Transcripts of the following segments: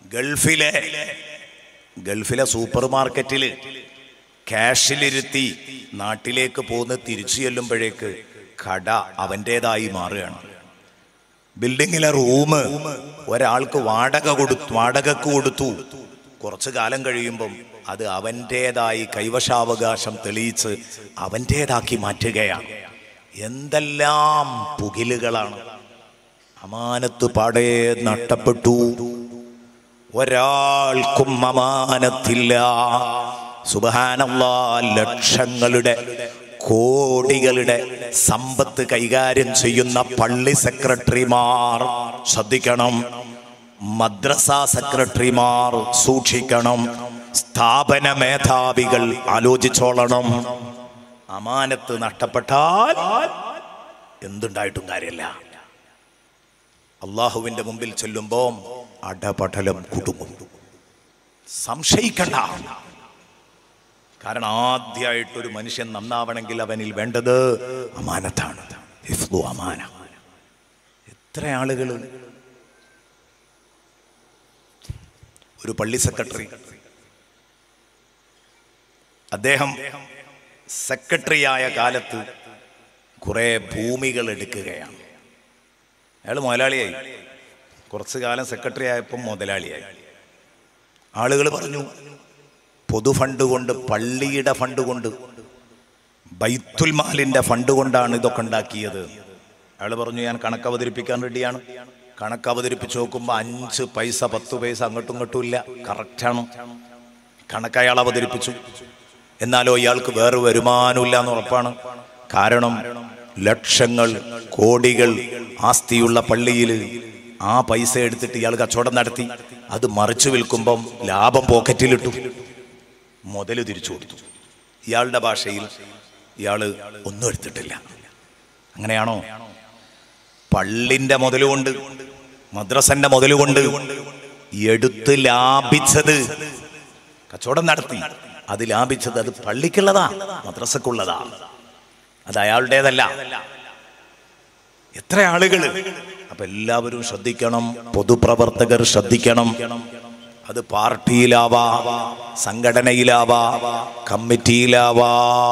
ഗൾഫിലെ ഗൾഫിലെ സൂപ്പർ മാർക്കറ്റിൽ ക്യാഷിലിരുത്തി നാട്ടിലേക്ക് പോന്ന് തിരിച്ചു ചെല്ലുമ്പോഴേക്ക് കട അവൻ്റെതായി മാറുകയാണ് ബിൽഡിങ്ങിലെ റൂം ഒരാൾക്ക് വാടക കൊടുത്തു വാടകക്ക് കൊടുത്തു കുറച്ചു കാലം കഴിയുമ്പം അത് അവൻ്റെതായി കൈവശാവകാശം തെളിയിച്ച് അവൻ്റേതാക്കി മാറ്റുകയാണ് എന്തെല്ലാം പുകിലുകളാണ് അമാനത്ത് പാടേ നഷ്ടപ്പെട്ടു ഒരാൾക്കും അമാനത്തില്ല സുബഹാനല്ലാ ലക്ഷങ്ങളുടെ കോടികളുടെ സമ്പത്ത് കൈകാര്യം ചെയ്യുന്ന പള്ളി സെക്രട്ടറിമാർ ശ്രദ്ധിക്കണം മദ്രസ സെക്രട്ടറിമാർ സൂക്ഷിക്കണം സ്ഥാപന മേധാവികൾ ആലോചിച്ചോളണം അമാനത്ത് നഷ്ടപ്പെട്ടാൽ എന്തുണ്ടായിട്ടും കാര്യമില്ല അള്ളാഹുവിന്റെ മുമ്പിൽ ചെല്ലുമ്പോൾ അടപടലം കുടുങ്ങും സംശയിക്കണ്ട കാരണം ആദ്യമായിട്ട് ഒരു മനുഷ്യൻ നന്നാവണമെങ്കിൽ അവനിൽ വേണ്ടത് അമാനത്താണ് ഹിഫ്ദു അമാന എത്ര ആളുകൾ ഒരു പള്ളി സെക്രട്ടറി അദ്ദേഹം സെക്രട്ടറിയായ കാലത്ത് കുറെ ഭൂമികൾ എടുക്കുകയാണ് അയാൾ മുതലാളിയായി കുറച്ചു കാലം സെക്രട്ടറി ആയപ്പം മുതലാളിയായി ആളുകൾ പറഞ്ഞു പൊതു ഫണ്ട് കൊണ്ട് പള്ളിയുടെ ഫണ്ട് കൊണ്ട് ബൈത്തുൽ മാലിന്റെ ഫണ്ട് കൊണ്ടാണ് ഇതൊക്കെ ഉണ്ടാക്കിയത് അയാൾ പറഞ്ഞു ഞാൻ കണക്ക് അവതരിപ്പിക്കാൻ റെഡിയാണ് കണക്ക് അവതരിപ്പിച്ച് നോക്കുമ്പോൾ അഞ്ച് പൈസ പത്ത് പൈസ അങ്ങോട്ടും ഇങ്ങോട്ടും ഇല്ല കറക്റ്റാണ് കണക്ക് അയാൾ അവതരിപ്പിച്ചു എന്നാലോ ഇയാൾക്ക് വേറെ വരുമാനമില്ല എന്ന് ഉറപ്പാണ് കാരണം ലക്ഷങ്ങൾ കോടികൾ ആസ്തിയുള്ള പള്ളിയിൽ ആ പൈസ എടുത്തിട്ട് ഇയാൾ കച്ചവടം നടത്തി അത് മറിച്ചു വിൽക്കുമ്പം ലാഭം പോക്കറ്റിലിട്ടു മുതൽ തിരിച്ചു കൊടുത്തു ഇയാളുടെ ഭാഷയിൽ ഇയാള് ഒന്നും എടുത്തിട്ടില്ല അങ്ങനെയാണോ പള്ളിന്റെ മുതലുകൊണ്ട് മദ്രസന്റെ മുതലുകൊണ്ട് എടുത്ത് ലാഭിച്ചത് കച്ചവടം നടത്തി അത് ലാഭിച്ചത് അത് പള്ളിക്കുള്ളതാ മദ്രസക്കുള്ളതാ അത് അയാളുടേതല്ല എത്ര ആളുകൾ അപ്പൊ എല്ലാവരും ശ്രദ്ധിക്കണം പൊതുപ്രവർത്തകർ ശ്രദ്ധിക്കണം അത് പാർട്ടിയിലാവാ സംഘടനയിലാവാ കമ്മിറ്റിയിലാവാ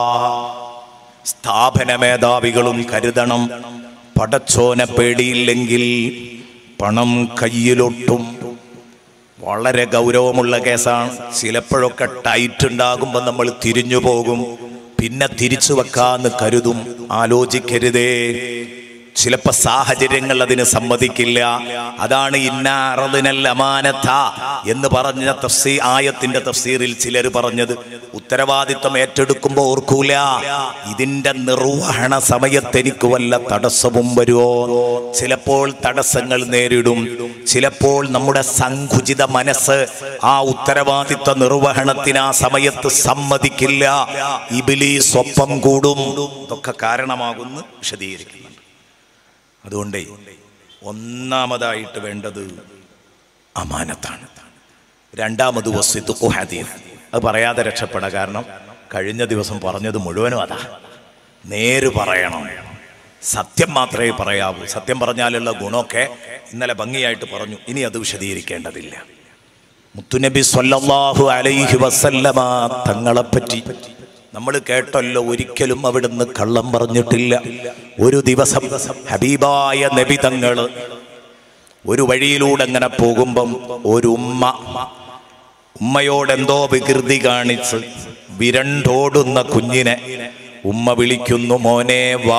സ്ഥാപന മേധാവികളും കരുതണം പടച്ചോനെ പേടിയില്ലെങ്കിൽ പണം കയ്യിലൊട്ടും വളരെ ഗൗരവമുള്ള കേസാണ് ചിലപ്പോഴൊക്കെ ടൈറ്റ് ഉണ്ടാകുമ്പോൾ നമ്മൾ തിരിഞ്ഞു പോകും പിന്നെ തിരിച്ചു വെക്കാന്ന് കരുതും ആലോചിക്കരുതേ ചിലപ്പോ സാഹചര്യങ്ങൾ അതിന് സമ്മതിക്കില്ല അതാണ് ഇന്നാറതിനൽ അമാനത്ത എന്ന് പറഞ്ഞ തഫ്സീ ആയത്തിന്റെ തഫ്സീറിൽ ചിലർ പറഞ്ഞത് ഉത്തരവാദിത്വം ഏറ്റെടുക്കുമ്പോൾ ഓർക്കൂല ഇതിന്റെ നിർവഹണ സമയത്ത് എനിക്ക് വല്ല തടസ്സവും വരുമോ ചിലപ്പോൾ തടസ്സങ്ങൾ നേരിടും ചിലപ്പോൾ നമ്മുടെ സങ്കുചിത മനസ്സ് ആ ഉത്തരവാദിത്വ നിർവഹണത്തിന് ആ സമയത്ത് സമ്മതിക്കില്ല ഇബിലി സ്വപ്പം കൂടും ഇതൊക്കെ കാരണമാകുന്നു വിശദീകരിക്കുന്നുണ്ട് അതുകൊണ്ടേ ഒന്നാമതായിട്ട് വേണ്ടത് അമാനത്താണ് രണ്ടാമത് വസ്തുത്വ ഹദീർ അത് പറയാതെ രക്ഷപ്പെടാം കാരണം കഴിഞ്ഞ ദിവസം പറഞ്ഞത് മുഴുവനും അതാ നേര് പറയണം സത്യം മാത്രമേ പറയാവൂ സത്യം പറഞ്ഞാലുള്ള ഗുണമൊക്കെ ഇന്നലെ ഭംഗിയായിട്ട് പറഞ്ഞു ഇനി അത് വിശദീകരിക്കേണ്ടതില്ല മുത്തുനബി സ്വല്ലല്ലാഹു അലൈഹി വസല്ലമ തങ്ങളെപ്പറ്റി നമ്മൾ കേട്ടല്ലോ ഒരിക്കലും അവിടുന്ന് കള്ളം പറഞ്ഞിട്ടില്ല ഒരു ദിവസം ഹബീബായ നബി തങ്ങൾ ഒരു വഴിയിലൂടെ അങ്ങനെ പോകുമ്പം ഒരു ഉമ്മ ഉമ്മയോട് എന്തോ വികൃതി കാണിച്ച് വിരണ്ടോടുന്ന കുഞ്ഞിനെ ഉമ്മ വിളിക്കുന്നു മോനെ വാ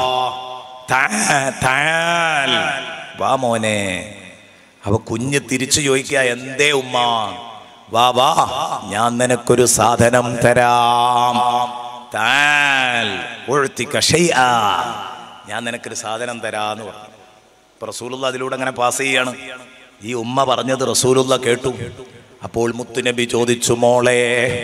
താ- താൽ. വാ മോനെ അവ കുഞ്ഞ് തിരിച്ചു ചോദിക്കുക എന്തേ ഉമ്മ വാ വാ ഞാൻ നിനക്കൊരു സാധനം തരാം താൽ ഉഴുത്തിക്ക ഷൈആ. ഞാൻ നിനക്കൊരു സാധനം തരാന്ന് പറഞ്ഞു ഇപ്പൊ റസൂലുള്ള അതിലൂടെ അങ്ങനെ പാസ് ചെയ്യാണ് ഈ ഉമ്മ പറഞ്ഞത് റസൂലുള്ള കേട്ടു അപ്പോൾ മുത്തുനബി ചോദിച്ചു മോളെ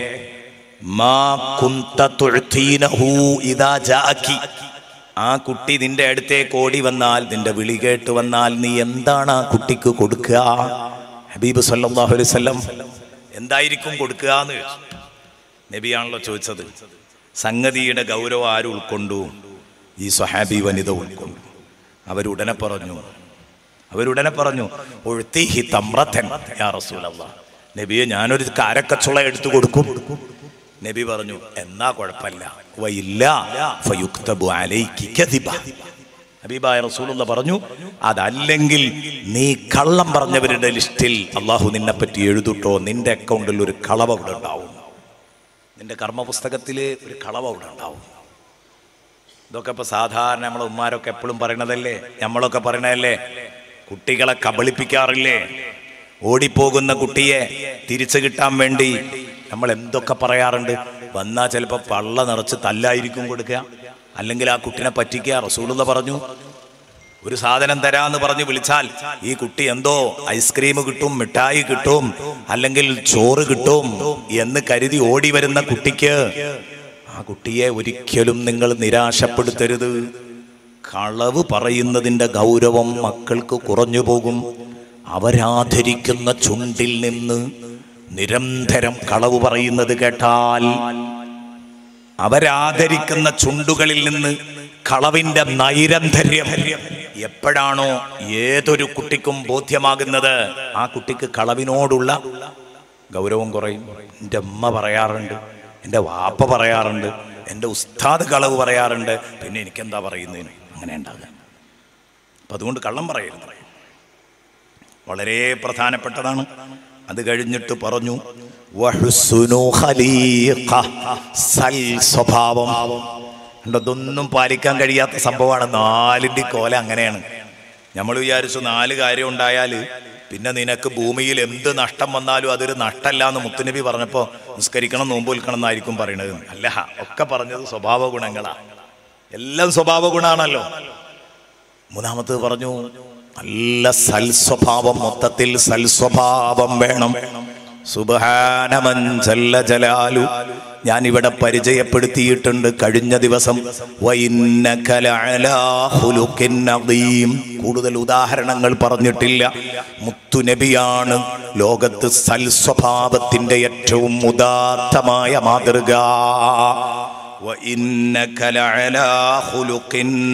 മാ കുന്ത തുഴ്ത്തീനഹു ഇദാ ജാഅക്കി. ആ കുട്ടി നിന്റെ അടുത്തേക്ക് ഓടി വന്നാൽ നിന്റെ വിളി കേട്ട് വന്നാൽ നീ എന്താണ് ആ കുട്ടിക്ക് കൊടുക്കുക ഹബീബ് സല്ലല്ലാഹു അലൈഹി വസല്ലം എന്തായിരിക്കും കൊടുക്കുക എന്ന് ചോദിച്ചു നബിയാണല്ലോ ചോദിച്ചത് സംഗതിയുടെ ഗൗരവം ആരും ഉൾക്കൊണ്ടു ഈ സ്വഹാബി വനിത ഉൾക്കൊണ്ടു അവരുടനെ പറഞ്ഞു അവരുടനെ പറഞ്ഞു "ഉഴ്ത്തിഹി തമ്രത്തൻ യാ റസൂലല്ലാ നബിയെ ഞാനൊരു കാരക്കച്ചുള എടുത്തു കൊടുക്കും നബി പറഞ്ഞു എന്നാ കുഴപ്പമില്ല വയില്ല ഫയുക്തബു അലൈക്കി കദിബ ഹബീബായ റസൂലുള്ള പറഞ്ഞു അതല്ലെങ്കിൽ നീ കള്ളം പറഞ്ഞവരുടെ ലിസ്റ്റിൽ അള്ളാഹു നിന്നെ പറ്റി എഴുതുട്ടോ നിന്റെ അക്കൗണ്ടിൽ ഒരു കളവ് അവിടെ ഉണ്ടാവും നിന്റെ കർമ്മപുസ്തകത്തിൽ ഒരു കളവ് അവിടെ ഉണ്ടാവും ഇതൊക്കെ ഇപ്പൊ സാധാരണ നമ്മളെ ഉമ്മാരൊക്കെ എപ്പോഴും പറയണതല്ലേ നമ്മളൊക്കെ പറയണതല്ലേ കുട്ടികളെ കബളിപ്പിക്കാറില്ലേ ഓടിപ്പോകുന്ന കുട്ടിയെ തിരിച്ചു കിട്ടാൻ വേണ്ടി നമ്മൾ എന്തൊക്കെ പറയാറുണ്ട് വന്നാൽ ചിലപ്പോൾ പള്ള നിറച്ച് തല്ലായിരിക്കും കൊടുക്കുക അല്ലെങ്കിൽ ആ കുട്ടിനെ പറ്റിക്കുക റസൂലുള്ള പറഞ്ഞു ഒരു സാധനം തരാന്ന് പറഞ്ഞ് വിളിച്ചാൽ ഈ കുട്ടി എന്തോ ഐസ്ക്രീം കിട്ടും മിഠായി കിട്ടും അല്ലെങ്കിൽ ചോറ് കിട്ടും എന്ന് കരുതി ഓടി വരുന്ന കുട്ടിക്ക് ആ കുട്ടിയെ ഒരിക്കലും നിങ്ങൾ നിരാശപ്പെടുത്തരുത് കളവ് പറയുന്നതിൻ്റെ ഗൗരവം മക്കൾക്ക് കുറഞ്ഞു പോകും അവരാധരിക്കുന്ന ചുണ്ടിൽ നിന്ന് നിരന്തരം കളവ് പറയുന്നത് കേട്ടാൽ അവരാദരിക്കുന്ന ചുണ്ടുകളിൽ നിന്ന് കളവിന്റെ നൈരന്തര്യം എപ്പോഴാണോ ഏതൊരു കുട്ടിക്കും ബോധ്യമാകുന്നത് ആ കുട്ടിക്ക് കളവിനോടുള്ള ഗൗരവം കുറയും എൻ്റെ അമ്മ പറയാറുണ്ട് എൻ്റെ വാപ്പ പറയാറുണ്ട് എൻ്റെ ഉസ്താദ് കളവ് പറയാറുണ്ട് പിന്നെ എനിക്കെന്താ പറയുന്നതിന് അങ്ങനെ ഉണ്ടാകുക അപ്പം അതുകൊണ്ട് കള്ളം പറയരുത് വളരെ പ്രധാനപ്പെട്ടതാണ് അത് കഴിഞ്ഞിട്ട് പറഞ്ഞു വഹുസ്സുനു ഖലീഖ, സൽ സ്വഭാവം കണ്ടോ, ഇതൊന്നും പാലിക്കാൻ കഴിയാത്ത സംഭവമാണ് നാലിൻ്റെ കോല അങ്ങനെയാണ് നമ്മൾ വിചാരിച്ചു നാല് കാര്യം ഉണ്ടായാൽ പിന്നെ നിനക്ക് ഭൂമിയിൽ എന്ത് നഷ്ടം വന്നാലും അതൊരു നഷ്ടമല്ല എന്ന് മുത്തുനബി പറഞ്ഞപ്പോൾ നിസ്കരിക്കണം നോമ്പ് വിൽക്കണം എന്നായിരിക്കും പറയണത് അല്ല ഒക്കെ പറഞ്ഞത് സ്വഭാവ ഗുണങ്ങളാ എല്ലാം സ്വഭാവ ഗുണാണല്ലോ മൂന്നാമത് പറഞ്ഞു നല്ല സൽസ്വഭാവം മൊത്തത്തിൽ സൽസ്വഭാവം വേണം സുബഹാനമൻ ജല്ല ജലാലു ഞാൻ ഇവിടെ പരിചയപ്പെടുത്തിയിട്ടുണ്ട് കഴിഞ്ഞ ദിവസം വഇന്നക ലഅലാ ഖുലുഖിൻ അദീം. കൂടുതൽ ഉദാഹരണങ്ങൾ പറഞ്ഞിട്ടില്ല മുത്തുനബിയാണ് ലോകത്ത് സൽസ്വഭാവത്തിന്റെ ഏറ്റവും ഉദാത്തമായ മാതൃക وإنك لعلى خلق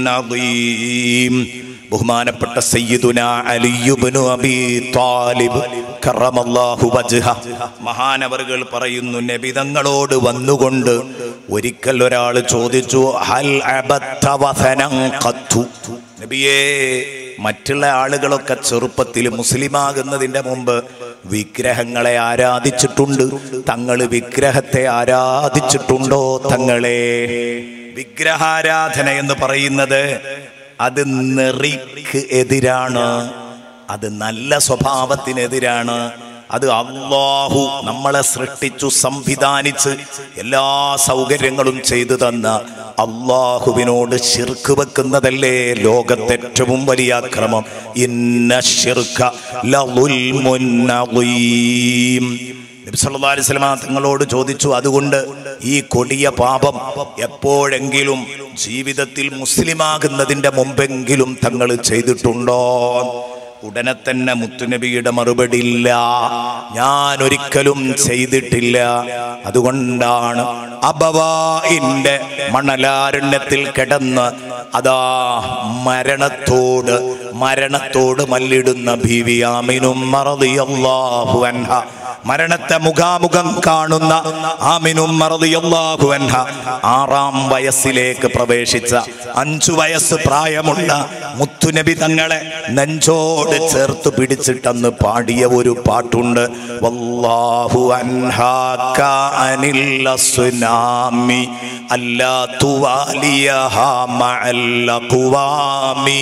عظيم ബഹുമാനപ്പെട്ട സയ്യിദുന അലിയുബ്നു അബി താലിബ് കറമല്ലാഹു വജ്ഹ മഹാനവറുകൾ പറയുന്നു നബിതങ്ങളോട് വന്നുകൊണ്ട് ഒരിക്കൽ ഒരാൾ ചോദിച്ചു ഹൽ അബത്ത വസനം ഖത്തു നബിയേ മറ്റുള്ള ആളുകളൊക്കെ ചെറുപ്പത്തിൽ മുസ്ലിമാകുന്നതിന്റെ മുമ്പ് വിഗ്രഹങ്ങളെ ആരാധിച്ചിട്ടുണ്ട് തങ്ങൾ വിഗ്രഹത്തെ ആരാധിച്ചിട്ടുണ്ടോ തങ്ങളെ വിഗ്രഹാരാധന എന്ന് പറയുന്നത് അത് നെറിക്ക് എതിരാണ് അത് നല്ല സ്വഭാവത്തിനെതിരാണ് അത് അള്ളാഹു നമ്മളെ സൃഷ്ടിച്ചു സംവിധാനിച്ച് എല്ലാ സൗകര്യങ്ങളും ചെയ്തു തന്ന അള്ളാഹുവിനോട് ശിർക്ക് വെക്കുന്നതല്ലേ ലോകത്തെ ഏറ്റവും വലിയ അക്രമം ഇന്ന ശിർക്ക ലളുൽമുൻ അളീം. നബി സല്ലല്ലാഹു അലൈഹി വസല്ലമ തങ്ങളോട് ചോദിച്ചു അതുകൊണ്ട് ഈ കൊടിയ പാപം എപ്പോഴെങ്കിലും ജീവിതത്തിൽ മുസ്ലിമാകുന്നതിന്റെ മുമ്പെങ്കിലും തങ്ങൾ ചെയ്തിട്ടുണ്ടോ ഉടനെ തന്നെ മുത്തുനബിയുടെ മറുപടി ഇല്ല ഞാൻ ഒരിക്കലും ചെയ്തിട്ടില്ല അതുകൊണ്ടാണ് അബവായിന്റെ മണലാരണ്യത്തിൽ കിടന്ന് അതാ മരണത്തോട് മരണത്തോട് മല്ലിടുന്ന ഭീവിയാമിനും മറതിയല്ലാഹു അൻഹ മരണത്തെ മുഖാമുഖം കാണുന്ന ആമിനും മറതിയല്ലാഹു അൻഹ ആറാം വയസ്സിലേക്ക് പ്രവേശിച്ച അഞ്ചു വയസ്സ് പ്രായമുള്ള മുത്തുനബി തങ്ങളെ നെഞ്ചോട് ചേർത്ത് പിടിച്ചിട്ടന്ന് പാടിയ ഒരു പാട്ടുണ്ട് വല്ലാഹു അൻഹാക അനിൽ അസ്നാമി അല്ലാ തുവാലിയഹാ മഅൽ അഖ്വാമി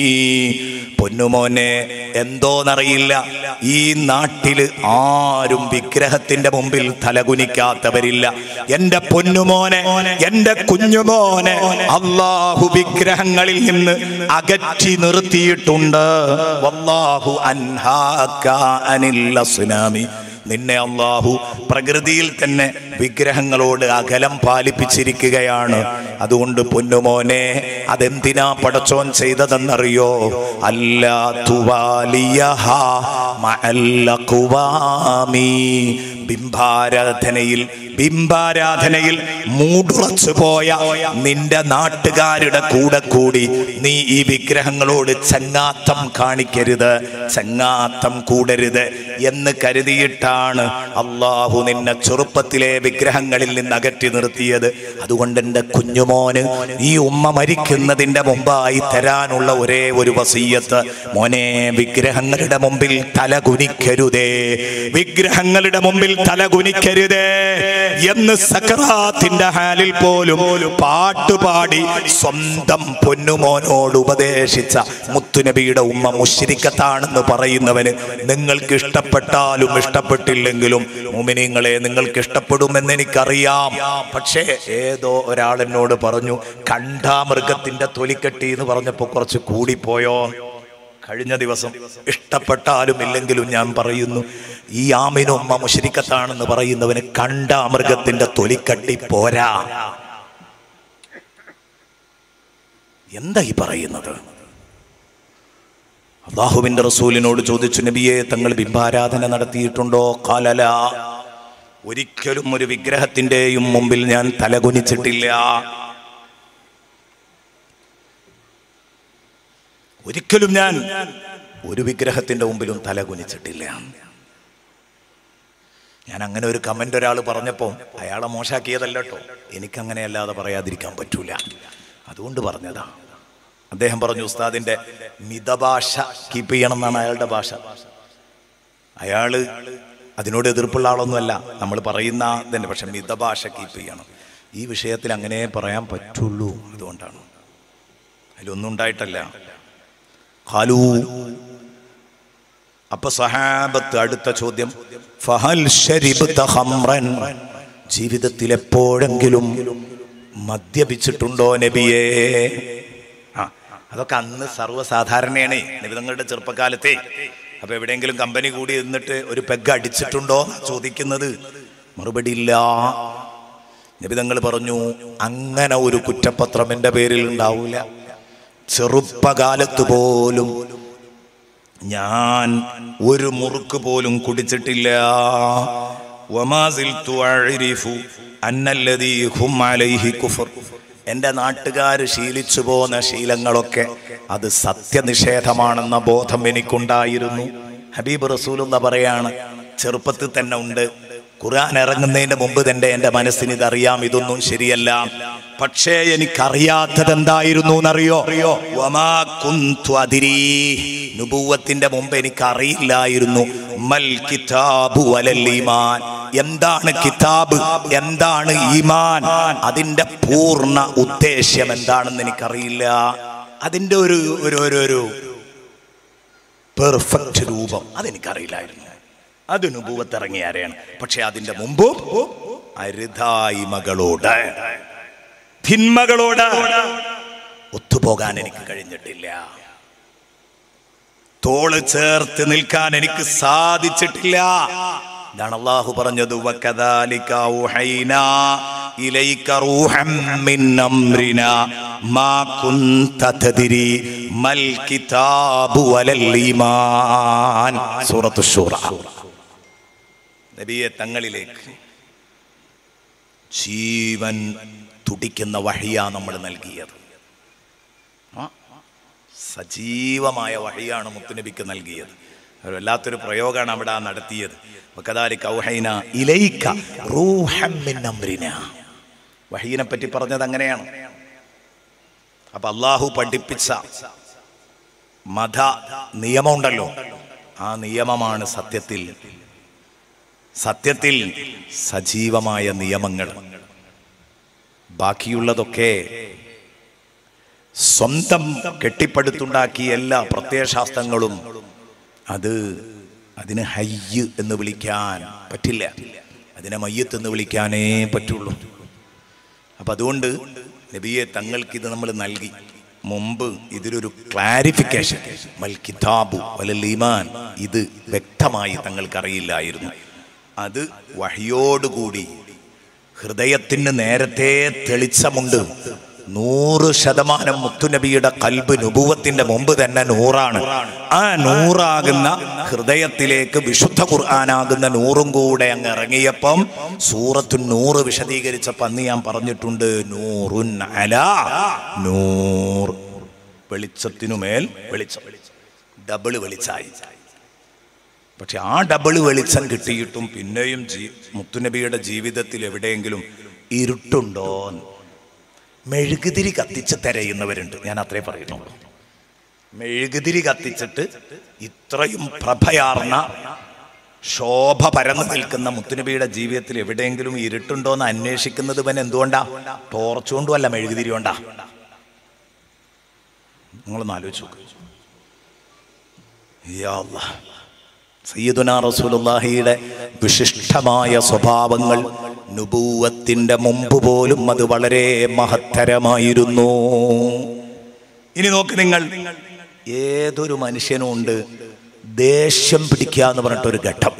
പൊന്നുമോനെ എന്തോന്നറിയില്ല ഈ നാട്ടില് ആരും വിഗ്രഹത്തിന്റെ മുമ്പിൽ തലകുനിക്കാത്തവരില്ല എന്റെ പൊന്നുമോനെ എന്റെ കുഞ്ഞുമോനെ അള്ളാഹു വിഗ്രഹങ്ങളിൽ നിന്ന് അകറ്റി നിർത്തിയിട്ടുണ്ട് വല്ലാഹു അൻഹാക അനിൽ അസ്നാമി നിന്നെ അള്ളാഹു പ്രകൃതിയിൽ തന്നെ വിഗ്രഹങ്ങളോട് അകലം പാലിപ്പിച്ചിരിക്കുകയാണ് അതുകൊണ്ട് പൊന്നുമോനെ അതെന്തിനാ പടച്ചോൻ ചെയ്തതെന്നറിയോ അല്ല തുവാലിയഹ മഅല്ലഖുവാമി. ബിംബാരാധനയിൽ ബിംബാരാധനയിൽ മൂടുറച്ചു പോയ നിന്റെ നാട്ടുകാരുടെ കൂടെ കൂടി നീ ഈ വിഗ്രഹങ്ങളോട് ചങ്ങാത്തം കാണിക്കരുത് ചങ്ങാത്തം കൂടരുത് എന്ന് കരുതിയിട്ടാണ് അള്ളാഹു നിന്നെ ചെറുപ്പത്തിലെ വിഗ്രഹങ്ങളിൽ നിന്ന് അകറ്റി നിർത്തിയത് അതുകൊണ്ട് എൻ്റെ കുഞ്ഞുമോന് ഈ ഉമ്മ മരിക്കുന്നതിൻ്റെ മുമ്പായി തരാനുള്ള ഒരേ ഒരു വസീയത്ത് മോനെ വിഗ്രഹങ്ങളുടെ മുമ്പിൽ തല കുനിക്കരുതേ വിഗ്രഹങ്ങളുടെ മുമ്പിൽ തല കുനിക്കരുതേ എന്ന് സക്കറാത്തിന്റെ ഹാലിൽ പോലും പാട്ടുപാടി സ്വന്തം പൊന്നുമോനോട് ഉപദേശിച്ച മുത്തുനബിയുടെ ഉമ്മ മുഷിരിക്കത്താണെന്ന് പറയുന്നവന് നിങ്ങൾക്ക് ഇഷ്ടപ്പെട്ടാലും ഇഷ്ടപ്പെട്ടില്ലെങ്കിലും മുമിനിങ്ങളെ നിങ്ങൾക്ക് ഇഷ്ടപ്പെടുമെന്ന് എനിക്കറിയാം പക്ഷേ ഏതോ ഒരാൾ എന്നോട് പറഞ്ഞു കണ്ടാമൃഗത്തിന്റെ തൊലിക്കെട്ടി എന്ന് പറഞ്ഞപ്പോ കുറച്ച് കൂടിപ്പോയോ കഴിഞ്ഞ ദിവസം ഇഷ്ടപ്പെട്ടാലും ഇല്ലെങ്കിലും ഞാൻ പറയുന്നു ഈ ആമിനുമ്മ മുഷരിക്കത്താണെന്ന് പറയുന്നവന് കണ്ട മൃഗത്തിന്റെ തൊലിക്കട്ടി പോരാ എന്താ ഈ പറയുന്നത് അള്ളാഹുവിന്റെ റസൂലിനോട് ചോദിച്ചു നബിയെ തങ്ങൾ ബിംബാരാധന നടത്തിയിട്ടുണ്ടോ കാലല ഒരിക്കലും ഒരു വിഗ്രഹത്തിന്റെയും മുമ്പിൽ ഞാൻ തലകുനിച്ചിട്ടില്ല ഒരിക്കലും ഞാൻ ഒരു വിഗ്രഹത്തിന്റെ മുമ്പിലും തല കുനിച്ചിട്ടില്ല ഞാൻ അങ്ങനെ ഒരു കമന്റ് ഒരാൾ പറഞ്ഞപ്പോൾ അയാളെ മോശാക്കിയതല്ല കേട്ടോ എനിക്കങ്ങനെ അല്ലാതെ പറയാതിരിക്കാൻ പറ്റൂല അതുകൊണ്ട് പറഞ്ഞതാ അദ്ദേഹം പറഞ്ഞു ഉസ്താദിന്റെ മിതഭാഷ കീപ്പ് ചെയ്യണം എന്നാണ് അയാളുടെ ഭാഷ അയാള് അതിനോട് എതിർപ്പുള്ള ആളൊന്നുമല്ല നമ്മൾ പറയുന്ന തന്നെ പക്ഷെ മിതഭാഷ കീപ്പ് ചെയ്യണം ഈ വിഷയത്തിൽ അങ്ങനെ പറയാൻ പറ്റുള്ളൂ അതുകൊണ്ടാണ് അതിലൊന്നും ഉണ്ടായിട്ടല്ല ഖാലൂ അപ്പൊ സഹാബത്ത് അടുത്ത ചോദ്യം ഫഹൽ ശരിബ്ത ഖംറൻ ജീവിതത്തിൽ എപ്പോഴെങ്കിലും മദ്യപിച്ചിട്ടുണ്ടോ നബിയേ ആ അതൊക്കെ അന്ന് സർവ്വസാധാരണയാണ് നിബിതങ്ങളുടെ ചെറുപ്പകാലത്തെ അപ്പൊ എവിടെയെങ്കിലും കമ്പനി കൂടി എന്നിട്ട് ഒരു പെഗ് അടിച്ചിട്ടുണ്ടോ ചോദിക്കുന്നത് മറുപടി ഇല്ല നിബിതങ്ങൾ പറഞ്ഞു അങ്ങനെ ഒരു കുറ്റപത്രം എൻ്റെ പേരിൽ ഉണ്ടാവില്ല ചെറുപ്പകാലത്ത് പോലും ഞാൻ ഒരു മുറുക്ക് പോലും കുടിച്ചിട്ടില്ല വമാസിൽതു അഅരിഫു അന്നല്ലദീ ഹും അലൈഹി കുഫർ എൻ്റെ നാട്ടുകാർ ശീലിച്ചു പോന്ന ശീലങ്ങളൊക്കെ അത് സത്യനിഷേധമാണെന്ന ബോധം എനിക്കുണ്ടായിരുന്നു ഹബീബ് റസൂലുള്ള പറയാണ് ചെറുപ്പത്തിൽ തന്നെ ഉണ്ട് ഖുർആൻ ഇറങ്ങുന്നതിന് മുമ്പ് തന്നെ എൻ്റെ മനസ്സിന് ഇതറിയാം ഇതൊന്നും ശരിയല്ല പക്ഷേ എനിക്കറിയാത്തത് എന്തായിരുന്നു എന്നറിയോ വമാ കുന്തു അതിരീ നുബൂവത്തിന്റെ മുമ്പ് എനിക്ക് അറിയില്ലായിരുന്നു മൽ കിതാബു വലൽ ഈമാൻ എന്താണ് കിതാബ് എന്താണ് ഈമാൻ അതിന്റെ പൂർണ്ണ ഉദ്ദേശ്യം എന്താണെന്ന് എനിക്കറിയില്ല അതിന്റെ ഒരു ഒരു ഒരു ഒരു പെർഫെക്റ്റ് രൂപം അതെനിക്കറിയില്ലായിരുന്നു അത് നുപൂവത്തിറങ്ങിയ ആരെയാണ് പക്ഷെ അതിന്റെ മുമ്പും അരുതായ്മകളോട് തിന്മകളോട് ഒത്തുപോകാൻ എനിക്ക് കഴിഞ്ഞിട്ടില്ല തോള് ചേർത്ത് നിൽക്കാൻ എനിക്ക് സാധിച്ചിട്ടില്ല ഇതാണ് അള്ളാഹു പറഞ്ഞത് വകദാലിക ഔഹൈനാ ഇലൈക റൂഹം മിൻ അംരിനാ മാ കുന്ത തദ്രി മൽ കിതാബു വലൽ ഈമാൻ സൂറത്തു ശൂറ നബിയെ തങ്ങളിലേക്ക് ജീവൻ തുടിക്കുന്ന വഴിയാ നമ്മൾ നൽകിയത് ആ, സജീവമായ വഴിയാണ് മുത്തുനബിക്ക് നൽകിയത് ഒരു വല്ലാത്തൊരു പ്രയോഗമാണ് അവിടെ ആ നടത്തിയത് വകദാലിക ഔഹൈന ഇലൈക റൂഹം മിൻ അംരിന വഹീനെ പറ്റി പറഞ്ഞത് അങ്ങനെയാണ് അപ്പൊ അള്ളാഹു പഠിപ്പിച്ച മത നിയമമുണ്ടല്ലോ ആ നിയമമാണ് സത്യത്തിൽ സത്യത്തിൽ സജീവമായ നിയമങ്ങൾ ബാക്കിയുള്ളതൊക്കെ സ്വന്തം കെട്ടിപ്പടുത്തുണ്ടാക്കിയ എല്ലാ പ്രത്യയശാസ്ത്രങ്ങളും അത് അതിന് ഹയ്യ് എന്ന് വിളിക്കാൻ പറ്റില്ല അതിനെ മയ്യത്ത് എന്ന് വിളിക്കാനേ പറ്റുള്ളൂ അപ്പം അതുകൊണ്ട് നബിയെ തങ്ങൾക്ക് ഇത് നമ്മൾ നൽകി മുമ്പ് ഇതിലൊരു ക്ലാരിഫിക്കേഷൻ മൽ കിതാബു വലൽ ഈമാൻ ഇത് വ്യക്തമായി തങ്ങൾക്ക് അറിയില്ലായിരുന്നു അത് വഹിയോടുകൂടി ഹൃദയത്തിന് നേരത്തെ തെളിച്ചമുണ്ട് നൂറ് ശതമാനം മുത്തുനബിയുടെ കൽബ് നുപൂവത്തിന്റെ മുമ്പ് തന്നെ നൂറാണ് ആ നൂറാകുന്ന ഹൃദയത്തിലേക്ക് വിശുദ്ധ ഖുർആനാകുന്ന നൂറും കൂടെ അങ്ങ് ഇറങ്ങിയപ്പം സൂറത്തു നൂറ് വിശദീകരിച്ചപ്പോൾ അന്ന് ഞാൻ പറഞ്ഞിട്ടുണ്ട് നൂറുൻ അല നൂർ വെളിച്ചത്തിനുമേൽ വെളിച്ചം ഡബിള് വെളിച്ചായി പക്ഷെ ആ ഡബിള് വെളിച്ചം കിട്ടിയിട്ടും പിന്നെയും ജീ മുത്തുനബിയുടെ ജീവിതത്തിൽ എവിടെയെങ്കിലും ഇരുട്ടുണ്ടോ മെഴുകുതിരി കത്തിച്ച് തിരയുന്നവരുണ്ട് ഞാൻ അത്രേ പറയുന്നുള്ളൂ മെഴുകുതിരി കത്തിച്ചിട്ട് ഇത്രയും പ്രഭയാർന്ന ശോഭ പരന്നു നിൽക്കുന്ന മുത്തുനബിയുടെ ജീവിതത്തിൽ എവിടെയെങ്കിലും ഇരുട്ടുണ്ടോ എന്ന് അന്വേഷിക്കുന്നത് ഇവൻ എന്തുകൊണ്ടാ ടോർച്ച് കൊണ്ടും അല്ല മെഴുകുതിരി കൊണ്ടാ നിങ്ങളൊന്ന് ആലോചിച്ച് നോക്ക് യാ അല്ലാഹ്. സയ്യിദുനാ റസൂലുള്ളാഹിയുടെ വിശിഷ്ടമായ സ്വഭാവങ്ങൾ നുബൂവത്തിന്റെ മുമ്പ് പോലും അത് വളരെ മഹത്തരമായിരുന്നു ഇനി നോക്ക് നിങ്ങൾ ഏതൊരു മനുഷ്യനും ഉണ്ട് ദേഷ്യം പിടിക്കുക എന്ന് പറഞ്ഞിട്ടൊരു ഘട്ടം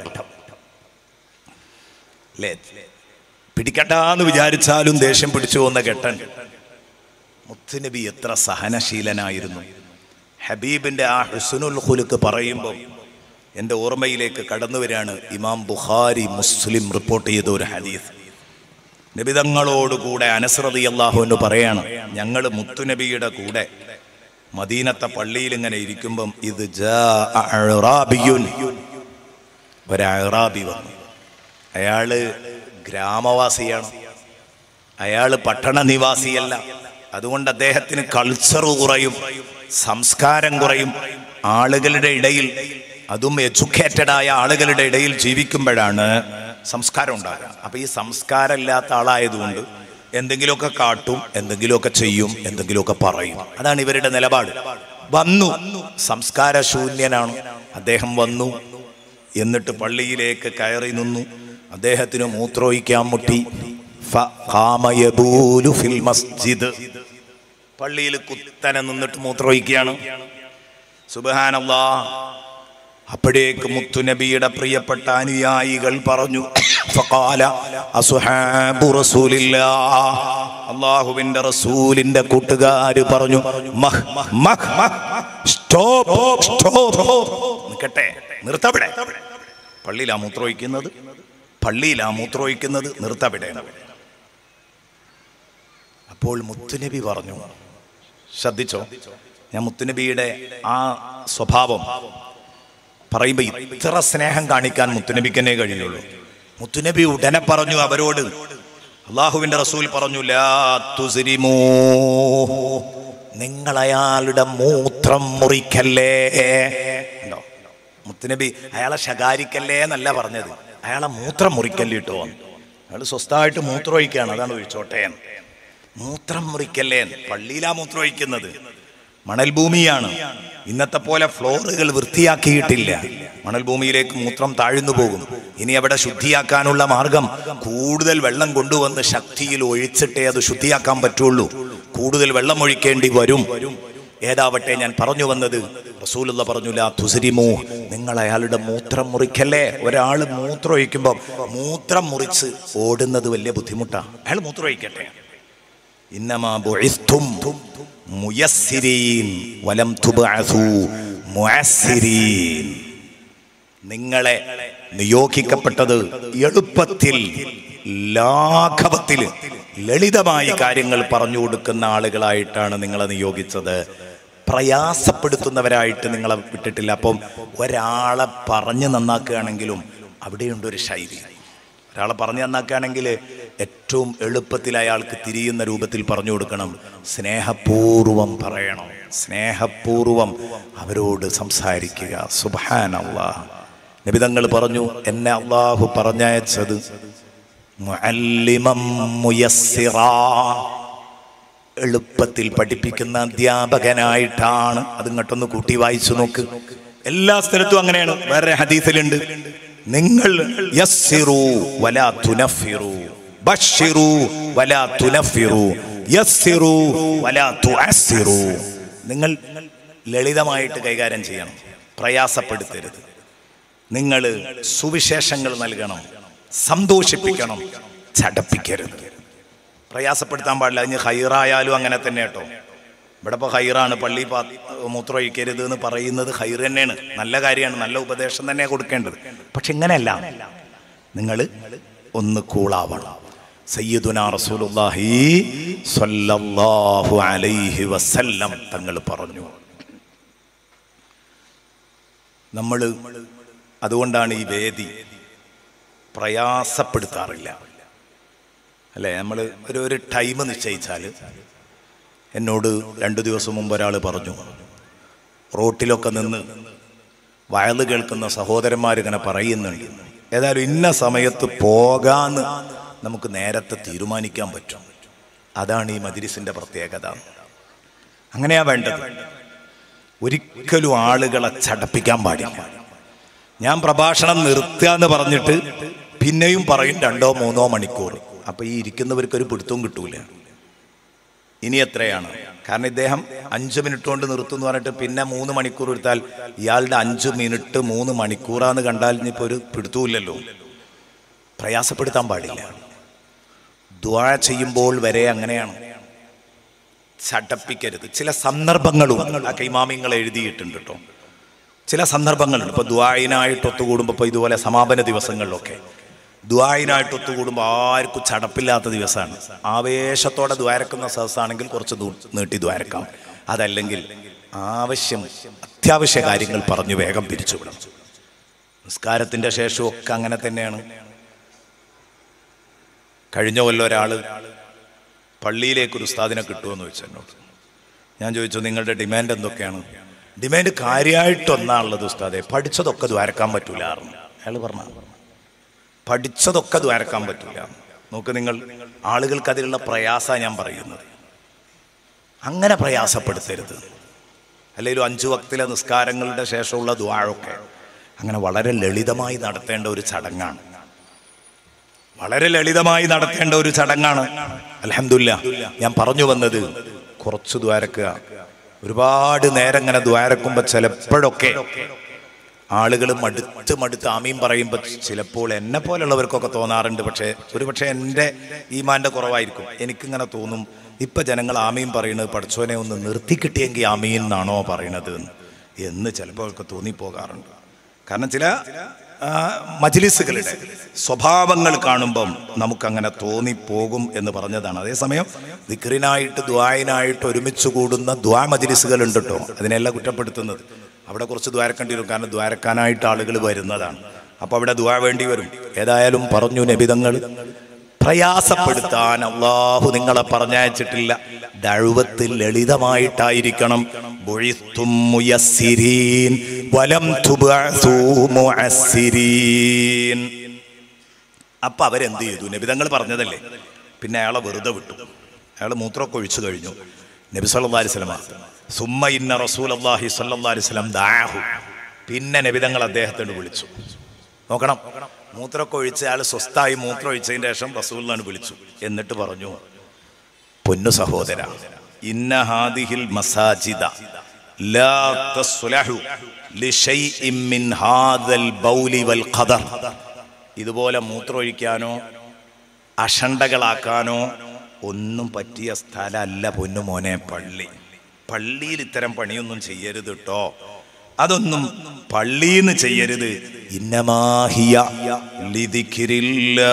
അല്ലേ പിടിക്കണ്ടെന്ന് വിചാരിച്ചാലും ദേഷ്യം പിടിച്ചു പോകുന്ന ഘട്ടൻ മുത്തുനബി എത്ര സഹനശീലനായിരുന്നു ഹബീബിന്റെ ആ ഹുസ്നുൽ ഖുലുക്ക് പറയുമ്പോൾ എൻ്റെ ഓർമ്മയിലേക്ക് കടന്നു വരികയാണ് ഇമാം ബുഖാരി മുസ്ലിം റിപ്പോർട്ട് ചെയ്ത ഒരു ഹദീസ് നബിതങ്ങളോടുകൂടെ അനസ്രതി അള്ളാഹു എന്ന് പറയാണ് ഞങ്ങൾ മുത്തുനബിയുടെ കൂടെ മദീനത്തെ പള്ളിയിൽ ഇങ്ങനെ ഇരിക്കുമ്പം ഇത് ജാഅ അഅ്റാബിയുൻ. ഒരു അറാബി വന്നു അയാള് ഗ്രാമവാസിയാണ് അയാള് പട്ടണ നിവാസിയല്ല അതുകൊണ്ട് അദ്ദേഹത്തിന് കൾച്ചർ കുറയും സംസ്കാരം കുറയും ആളുകളുടെ ഇടയിൽ അതും എഡ്യൂക്കേറ്റഡ് ആയ ആളുകളുടെ ഇടയിൽ ജീവിക്കുമ്പോഴാണ് സംസ്കാരം ഉണ്ടാകുക അപ്പൊ ഈ സംസ്കാരം ഇല്ലാത്ത ആളായതുകൊണ്ട് എന്തെങ്കിലുമൊക്കെ കാട്ടും എന്തെങ്കിലുമൊക്കെ ചെയ്യും എന്തെങ്കിലുമൊക്കെ പറയും അതാണ് ഇവരുടെ നിലപാട് വന്നു സംസ്കാര ശൂന്യനാണ് അദ്ദേഹം വന്നു എന്നിട്ട് പള്ളിയിലേക്ക് കയറി നിന്നു അദ്ദേഹത്തിന് മൂത്രമൊഴിക്കാൻ മുട്ടി ഫ- ഖാമ യബൂലു ഫിൽ മസ്ജിദ് പള്ളിയിൽ കുത്തനെ നിന്നിട്ട് മൂത്രമൊഴിക്കുകയാണ് സുബഹാനല്ലാ അപ്പോഴേക്ക് മുത്തുനബിയുടെ പ്രിയപ്പെട്ട അനുയായികൾ പറഞ്ഞു ഫഖാല അസ്ഹാബു റസൂലില്ലാ അള്ളാഹുവിന്റെ റസൂലിന്റെ കൂട്ടുകാര് പറഞ്ഞു മഹ് മഹ് മഹ് സ്റ്റോപ്പ് സ്റ്റോപ്പ് നിൽക്കട്ടെ നിർത്തവിടെ പള്ളിയിലാ മൂത്രമൊഴിക്കുന്നത് പള്ളിയിലാ മൂത്രമൊഴിക്കുന്നത് നിർത്തവിടെ അപ്പോൾ മുത്തുനബി പറഞ്ഞു ശ്രദ്ധിച്ചോ ഞാൻ മുത്തുനബിയുടെ ആ സ്വഭാവം പറയുമ്പോ ഇത്ര സ്നേഹം കാണിക്കാൻ മുത്തുനബിക്ക് തന്നെ കഴിയുള്ളൂ മുത്തുനബി ഉടനെ പറഞ്ഞു അവരോട് അള്ളാഹുവിന്റെ റസൂൽ പറഞ്ഞു ലാ തുസ്രിമൂ നിങ്ങൾ അയാളുടെ മൂത്രം മുറിക്കല്ലേ ഉണ്ടോ മുത്തുനബി അയാളെ ശകാരിക്കല്ലേ എന്നല്ല പറഞ്ഞത് അയാളെ മൂത്രം മുറിക്കല്ലേ കേട്ടോ അയാൾ സ്വസ്ഥമായിട്ട് മൂത്രം ഒഴിക്കുകയാണ് അതാണ് ഒഴിച്ചോട്ടെ എന്ന്. മൂത്രം മുറിക്കല്ലേ എന്ന്. പള്ളിയിലാ മൂത്രം ഒഴിക്കുന്നത് മണൽ ഭൂമിയാണ് ഇന്നത്തെ പോലെ ഫ്ലോറുകൾ വൃത്തിയാക്കിയിട്ടില്ല മണൽ ഭൂമിയിലേക്ക് മൂത്രം താഴ്ന്നു പോകും ഇനി അവിടെ ശുദ്ധിയാക്കാനുള്ള മാർഗം കൂടുതൽ വെള്ളം കൊണ്ടുവന്ന് ശക്തിയിൽ ഒഴിച്ചിട്ടേ അത് ശുദ്ധിയാക്കാൻ പറ്റുള്ളൂ കൂടുതൽ വെള്ളം ഒഴിക്കേണ്ടി വരും ഏതാവട്ടെ ഞാൻ പറഞ്ഞു വന്നത് റസൂലുള്ള പറഞ്ഞില്ല തുസരിമോ നിങ്ങൾ അയാളുടെ മൂത്രം മുറിക്കല്ലേ ഒരാൾ മൂത്രം ഒഴിക്കുമ്പോൾ മൂത്രം മുറിച്ച് ഓടുന്നത് വലിയ ബുദ്ധിമുട്ടാണ് അയാൾ മൂത്രം ഒഴിക്കട്ടെ ഇന്നമാ ബുഇസ്തും മുയസ്സിരീൻ വലം തുബഅസു മുഅസ്സിരീൻ നിങ്ങളെ നിയോഗിക്കപ്പെട്ടത് എളുപ്പത്തിൽ ലാഘവത്തിൽ ലളിതമായി കാര്യങ്ങൾ പറഞ്ഞു കൊടുക്കുന്ന ആളുകളായിട്ടാണ് നിങ്ങളെ നിയോഗിച്ചത് പ്രയാസപ്പെടുത്തുന്നവരായിട്ട് നിങ്ങളെ വിട്ടിട്ടില്ല അപ്പം ഒരാളെ പറഞ്ഞു നന്നാക്കുകയാണെങ്കിലും അവിടെയുണ്ട് ഒരു ശൈലി ഒരാളെ പറഞ്ഞു നന്നാക്കുകയാണെങ്കിൽ ഏറ്റവും എളുപ്പത്തിൽ അയാൾക്ക് തിരിയുന്ന രൂപത്തിൽ പറഞ്ഞു കൊടുക്കണം സ്നേഹപൂർവം പറയണം സ്നേഹപൂർവം അവരോട് സംസാരിക്കുക സുബാൻ അള്ളാഹ് നിബിതങ്ങൾ പറഞ്ഞു എന്നെ അള്ളാഹു പറഞ്ഞയച്ചത് മുഅല്ലിമം മുയസ്സിറാ. എളുപ്പത്തിൽ പഠിപ്പിക്കുന്ന അധ്യാപകനായിട്ടാണ് അത് ഇങ്ങോട്ടൊന്ന് കൂട്ടി വായിച്ചു നോക്ക് എല്ലാ സ്ഥലത്തും അങ്ങനെയാണ് വേറെ ഹദീസിലുണ്ട് നിങ്ങൾ യസ്സിറു വലാ തുനഫിറു ബശ്ശിറു വലാ തുനഫിറു യസ്സിറു വലാ തുഅസ്സിറു നിങ്ങൾ ലളിതമായിട്ട് കൈകാര്യം ചെയ്യണം പ്രയാസപ്പെടുത്തരുത് നിങ്ങൾ സുവിശേഷങ്ങൾ നൽകണം സന്തോഷിപ്പിക്കണം ചടപ്പിക്കരുത് പ്രയാസപ്പെടുത്താൻ പാടില്ല അതിന് ഹൈറായാലും അങ്ങനെ തന്നെ കേട്ടോ ഇവിടെ ഇപ്പോൾ ഹൈറാണ് പള്ളി പാ മൂത്രമൊഴിക്കരുത് എന്ന് പറയുന്നത് ഹൈർ തന്നെയാണ് നല്ല കാര്യമാണ് നല്ല ഉപദേശം തന്നെയാണ് കൊടുക്കേണ്ടത് പക്ഷെ ഇങ്ങനെയല്ല നിങ്ങൾ ഒന്ന് കൂളാവണം സയ്യിദുന റസൂലുള്ളാഹി സ്വല്ലല്ലാഹു അലൈഹി വസല്ലം തങ്ങൾ പറഞ്ഞു നമ്മൾ അതുകൊണ്ടാണ് ഈ വേദി പ്രയാസപ്പെടുത്താറില്ല അല്ലേ നമ്മൾ ഒരു ഒരു ടൈം നിശ്ചയിച്ചാൽ എന്നോട് രണ്ടു ദിവസം മുമ്പ് ഒരാൾ പറഞ്ഞു റോട്ടിലൊക്കെ നിന്ന് വയല് കേൾക്കുന്ന സഹോദരന്മാരിങ്ങനെ പറയുന്നുണ്ട് ഏതായാലും ഇന്ന സമയത്ത് പോകാന്ന് നമുക്ക് നേരത്തെ തീരുമാനിക്കാൻ പറ്റും അതാണ് ഈ മജിലിസിന്റെ പ്രത്യേകത അങ്ങനെയാ വേണ്ടത് ഒരിക്കലും ആളുകളെ ചടപ്പിക്കാൻ പാടില്ല ഞാൻ പ്രഭാഷണം നിർത്തുക എന്ന് പറഞ്ഞിട്ട് പിന്നെയും പറയും രണ്ടോ മൂന്നോ മണിക്കൂർ അപ്പൊ ഈ ഇരിക്കുന്നവർക്ക് ഒരു പിടുത്തവും കിട്ടൂല ഇനി എത്രയാണ് കാരണം ഇദ്ദേഹം അഞ്ച് മിനിറ്റ് കൊണ്ട് നിർത്തും എന്ന് പറഞ്ഞിട്ട് പിന്നെ മൂന്ന് മണിക്കൂർ എടുത്താൽ ഇയാളുടെ അഞ്ച് മിനിറ്റ് മൂന്ന് മണിക്കൂറാന്ന് കണ്ടാൽ ഇനിയിപ്പോ ഒരു പിടുത്തമില്ലല്ലോ പ്രയാസപ്പെടുത്താൻ പാടില്ല ദ്വാ ചെയ്യുമ്പോൾ വരെ അങ്ങനെയാണ് ചടപ്പിക്കരുത് ചില സന്ദർഭങ്ങളും ആ കൈമാമിങ്ങൾ എഴുതിയിട്ടുണ്ട് കേട്ടോ ചില സന്ദർഭങ്ങളുണ്ട് ഇപ്പൊ ദ്വായിനായിട്ട് ഒത്തുകൂടുമ്പോൾ ഇപ്പൊ ഇതുപോലെ സമാപന ദിവസങ്ങളിലൊക്കെ ദ്വായിനായിട്ട് ഒത്തുകൂടുമ്പോൾ ആർക്കും ചടപ്പില്ലാത്ത ദിവസമാണ് ആവേശത്തോടെ ദ്വാരക്കുന്ന സദസ്സാണെങ്കിൽ കുറച്ച് ദൂ- നീട്ടി ദ്വാരക്കാം അതല്ലെങ്കിൽ ആവശ്യം അത്യാവശ്യ കാര്യങ്ങൾ പറഞ്ഞു വേഗം പിരിച്ചുവിടണം നിസ്കാരത്തിന്റെ ശേഷമൊക്കെ അങ്ങനെ തന്നെയാണ് കഴിഞ്ഞ കൊല്ലം ഒരാള് പള്ളിയിലേക്ക് ഒരു ഉസ്താദിനെ കിട്ടുമെന്ന് ചോദിച്ചു എന്നോട് ഞാൻ ചോദിച്ചു നിങ്ങളുടെ ഡിമാൻഡ് എന്തൊക്കെയാണ് ഡിമാൻഡ് കാര്യമായിട്ടൊന്നാണുള്ളത് ഉസ്താദെ പഠിച്ചതൊക്കെ ദ്വാരക്കാൻ പറ്റൂല അയാൾ പറഞ്ഞ പഠിച്ചതൊക്കെ ദ്വാരക്കാൻ പറ്റൂല നോക്ക് നിങ്ങൾ ആളുകൾക്ക് അതിലുള്ള പ്രയാസ ഞാൻ പറയുന്നത് അങ്ങനെ പ്രയാസപ്പെടുത്തരുത് അല്ലെങ്കിൽ അഞ്ചു വക്തിലെ നിസ്കാരങ്ങളുടെ ശേഷമുള്ള ദ്വാഴൊക്കെ അങ്ങനെ വളരെ ലളിതമായി നടത്തേണ്ട ഒരു ചടങ്ങാണ് വളരെ ലളിതമായി നടത്തേണ്ട ഒരു ചടങ്ങാണ് അലഹമില്ല ഞാൻ പറഞ്ഞു വന്നത് കുറച്ച് ദ്വാരക്കുക ഒരുപാട് നേരം ഇങ്ങനെ ദ്വാരക്കുമ്പോ ചിലപ്പോഴൊക്കെ ആളുകൾ മടുത്ത് മടുത്ത് ആമീൻ പറയുമ്പോൾ ചിലപ്പോൾ എന്നെ പോലുള്ളവർക്കൊക്കെ തോന്നാറുണ്ട് പക്ഷേ ഒരു പക്ഷേ എൻ്റെ ഈമാന്റെ കുറവായിരിക്കും എനിക്കിങ്ങനെ തോന്നും ഇപ്പൊ ജനങ്ങൾ ആമീൻ പറയുന്നത് പഠിച്ചോനെ ഒന്ന് നിർത്തി കിട്ടിയെങ്കിൽ ആമീൻ എന്നാണോ പറയണത് എന്ന് എന്ന് ചിലപ്പോഴൊക്കെ തോന്നിപ്പോകാറുണ്ട് കാരണം ചില ആ, മജ്ലിസുകളുടെ സ്വഭാവങ്ങൾ കാണുമ്പം നമുക്കങ്ങനെ തോന്നിപ്പോകും എന്ന് പറഞ്ഞതാണ് അതേസമയം ദിക്റിനായിട്ട് ദ്വായനായിട്ട് ഒരുമിച്ച് കൂടുന്ന ദ്വാ മജ്ലിസുകൾ ഉണ്ട് കേട്ടോ അതിനെല്ലാം കുറ്റപ്പെടുത്തുന്നത് അവിടെ കുറച്ച് ദ്വാരക്കേണ്ടി വരും കാരണം ദ്വാരക്കാനായിട്ട് ആളുകൾ വരുന്നതാണ് അപ്പൊ അവിടെ ദ്വാ വേണ്ടി വരും ഏതായാലും പറഞ്ഞു നബിതങ്ങൾ പ്രയാസപ്പെടുത്താൻ അള്ളാഹു നിങ്ങളെ പറഞ്ഞയച്ചിട്ടില്ല ദഴുവത്തിൽ ലളിതമായിട്ടായിരിക്കണം ബുഴിത്തും മുയസ്സിരീൻ വലം തുബഅസൂ മുഅസ്സിരീൻ അപ്പൊ അവരെന്ത് ചെയ്തു നബിതങ്ങൾ പറഞ്ഞതല്ലേ പിന്നെ അയാളെ വെറുതെ വിട്ടു അയാൾ മൂത്രമൊക്കെ ഒഴിച്ചു കഴിഞ്ഞു നബി സല്ലല്ലാഹു അലൈഹി വസല്ലമ സുമ്മ ഇന്ന റസൂലല്ലാഹി സ്വല്ലല്ലാഹു അലൈഹി വസല്ലം ദാഹു പിന്നെ നബിതങ്ങൾ അദ്ദേഹത്തോട് വിളിച്ചു നോക്കണം മൂത്രമൊക്കെ ഒഴിച്ച് അയാൾ സ്വസ്ഥായി മൂത്രം ഒഴിച്ചതിന് ശേഷം റസൂലിനാണ് വിളിച്ചു എന്നിട്ട് പറഞ്ഞു പൊന്നു സഹോദര ഇന്ന ഹാദിഹിൽ മസാജിദ ലാ തസ്ലഹു ലിശൈഇൻ മിൻ ഹാദൽ ബൗലി വൽ ഖദർ ഇതുപോലെ മൂത്രമൊഴിക്കാനോ അഷണ്ടകളാക്കാനോ ഒന്നും പറ്റിയ സ്ഥലമല്ല പൊന്നു മോനെ പള്ളി പള്ളിയിൽ ഇത്തരം പണിയൊന്നും ചെയ്യരുത് കേട്ടോ അതൊന്നും പള്ളിന്ന് ചെയ്യരുത് ഇന്നമാഹിയ ലിദിക്രില്ലാ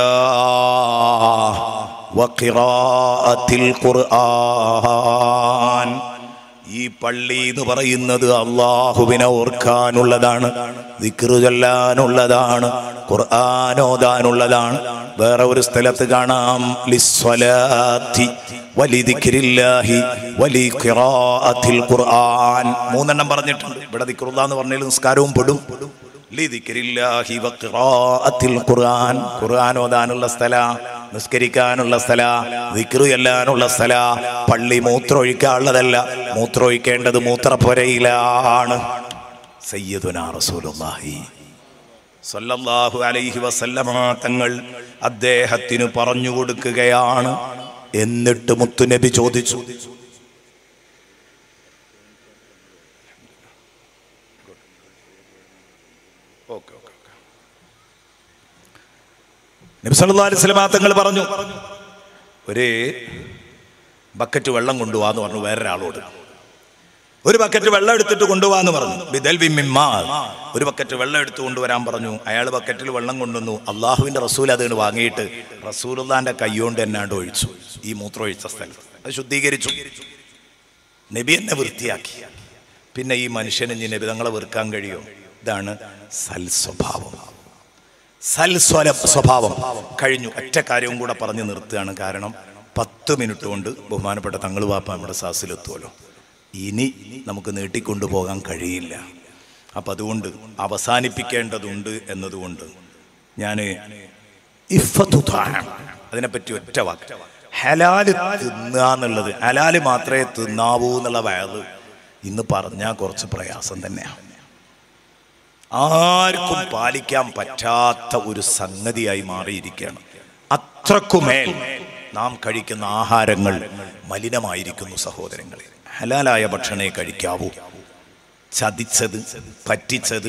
വഖിറാഅത്തിൽ ഖുർആൻ ഈ പള്ളി എന്ന് പറയുന്നത് അള്ളാഹുവിനെ ഓർക്കാനുള്ളതാണ് ദിക്റ് ചൊല്ലാനുള്ളതാണ് ഖുർആൻ ഓതാനുള്ളതാണ് വേറെ ഒരു സ്ഥലത്ത് കാണാം ലിസ്വലാത്തി വലിദിക്രില്ലാഹി വലി ഖിറാഅത്തിൽ ഖുർആൻ മൂന്നെണ്ണം പറഞ്ഞിട്ടുണ്ട് ഇവിടെ ദിക്റുള്ള എന്ന് പറഞ്ഞാൽ നിസ്കാരവും പെടും ലിദിക്രില്ലാഹി വഖിറാഅത്തിൽ ഖുർആൻ ഖുർആൻ ഓതാനുള്ള സ്ഥല നിസ്കരിക്കാനുള്ള സ്ഥല ദിക്റ് ചെല്ലാനുള്ള സ്ഥല പള്ളി മൂത്രമൊഴിക്കാനുള്ളതല്ല മൂത്രമൊഴിക്കേണ്ടത് മൂത്രപ്പുരയിലാണ് സയ്യിദുനാ റസൂലുള്ളാഹി സല്ലല്ലാഹു അലൈഹി വസല്ലമ തങ്ങൾ അദ്ദേഹത്തിന് പറഞ്ഞു കൊടുക്കുകയാണ് എന്നിട്ട് മുത്തുനബി ചോദിച്ചു നബി സല്ലല്ലാഹു അലൈഹി വസല്ലം തങ്ങൾ പറഞ്ഞു ഒരു ബക്കറ്റ് വെള്ളം കൊണ്ടുപോകാന്ന് പറഞ്ഞു വേറൊരാളോട് ഒരു ബക്കറ്റ് വെള്ളം എടുത്തിട്ട് കൊണ്ടുപോകാന്ന് പറഞ്ഞു ബിദൽ ബിമ്മിമ്മാ ഒരു ബക്കറ്റ് വെള്ളം എടുത്തു കൊണ്ടുവരാൻ പറഞ്ഞു അയാൾ ബക്കറ്റിൽ വെള്ളം കൊണ്ടുവന്നു അള്ളാഹുവിന്റെ റസൂൽ അത് വാങ്ങിയിട്ട് റസൂലുള്ളാന്റെ കൈകൊണ്ട് എന്നാണ്ട് ഒഴിച്ചു ഈ മൂത്രം ഒഴിച്ച സ്ഥലത്ത് അത് ശുദ്ധീകരിച്ചു നബി എന്നെ വൃത്തിയാക്കി പിന്നെ ഈ മനുഷ്യന് ഇനി നബി തങ്ങളെ വെറുക്കാൻ കഴിയും ഇതാണ് സൽ സ്വഭാവം സൽ സ്വല സ്വഭാവം കഴിഞ്ഞു ഒറ്റ കാര്യവും കൂടെ പറഞ്ഞു നിർത്തുകയാണ് കാരണം പത്ത് മിനിറ്റ് കൊണ്ട് ബഹുമാനപ്പെട്ട തങ്ങൾ വാപ്പ നമ്മുടെ സാസിലെത്തുമല്ലോ ഇനി നമുക്ക് നീട്ടിക്കൊണ്ടുപോകാൻ കഴിയില്ല അപ്പം അതുകൊണ്ട് അവസാനിപ്പിക്കേണ്ടതുണ്ട് എന്നതുകൊണ്ട് ഞാൻ അതിനെപ്പറ്റി ഒറ്റ വാക്ക് ഹലാല് തിന്നുക എന്നുള്ളത് ഹലാല് മാത്രമേ തിന്നാവൂ എന്നുള്ള വയറ് ഇന്ന് പറഞ്ഞാൽ കുറച്ച് പ്രയാസം തന്നെയാണ് ആർക്കും പാലിക്കാൻ പറ്റാത്ത ഒരു സംഗതിയായി മാറിയിരിക്കുകയാണ് അത്രക്കുമേൽ നാം കഴിക്കുന്ന ആഹാരങ്ങൾ മലിനമായിരിക്കുന്നു സഹോദരങ്ങളെ ഹലാലായ ഭക്ഷണേ കഴിക്കാവൂ ചതിച്ചത് പറ്റിച്ചത്